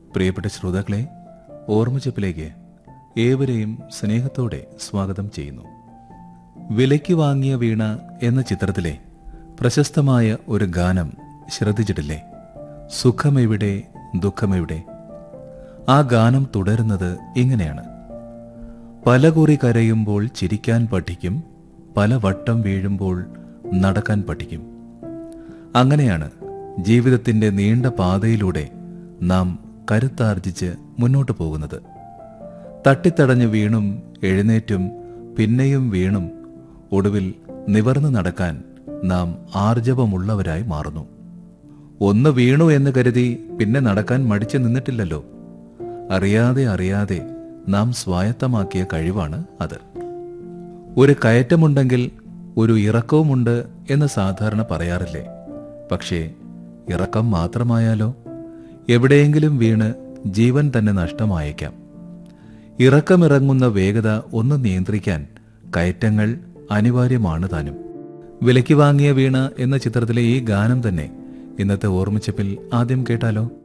പ്രിയപ്പെട്ട ശ്രോതാക്കളെ ഓർമ്മച്ചപ്പിലേക്ക് ഏവരെയും സ്നേഹത്തോടെ സ്വാഗതം ചെയ്യുന്നു വിലയ്ക്ക് വാങ്ങിയ വീണ എന്ന ചിത്രത്തിലെ പ്രശസ്തമായ ഒരു ഗാനം ശ്രദ്ധിച്ചിട്ടില്ലേ സുഖമെവിടെ ദുഃഖമെവിടെ ആ ഗാനം തുടരുന്നത് ഇങ്ങനെയാണ് പലകുറി കരയുമ്പോൾ ചിരിക്കാൻ പഠിക്കും പല വട്ടം വീഴുമ്പോൾ നടക്കാൻ പഠിക്കും അങ്ങനെയാണ് ജീവിതത്തിന്റെ നീണ്ട പാതയിലൂടെ നാം കരുത്താർജിച്ച് മുന്നോട്ട് പോകുന്നത് തട്ടിത്തടഞ്ഞു വീണും എഴുന്നേറ്റും പിന്നെയും വീണും ഒടുവിൽ നിവർന്നു നടക്കാൻ നാം ആർജവമുള്ളവരായി മാറുന്നു ഒന്ന് വീണു എന്ന് കരുതി പിന്നെ നടക്കാൻ മടിച്ചു നിന്നിട്ടില്ലല്ലോ അറിയാതെ അറിയാതെ നാം സ്വായത്തമാക്കിയ കഴിവാണ് അത് ഒരു കയറ്റമുണ്ടെങ്കിൽ ഒരു ഇറക്കവുമുണ്ട് എന്ന് സാധാരണ പറയാറില്ലേ പക്ഷേ ഇറക്കം മാത്രമായാലോ എവിടെയെങ്കിലും വീണ് ജീവൻ തന്നെ നഷ്ടമായേക്കാം ഇറക്കമിറങ്ങുന്ന വേഗത ഒന്ന് നിയന്ത്രിക്കാൻ കയറ്റങ്ങൾ അനിവാര്യമാണ് താനും വിലയ്ക്ക് വാങ്ങിയ വീണ എന്ന ചിത്രത്തിലെ ഈ ഗാനം തന്നെ ഇന്നത്തെ ഓർമ്മിച്ചപ്പിൽ ആദ്യം കേട്ടാലോ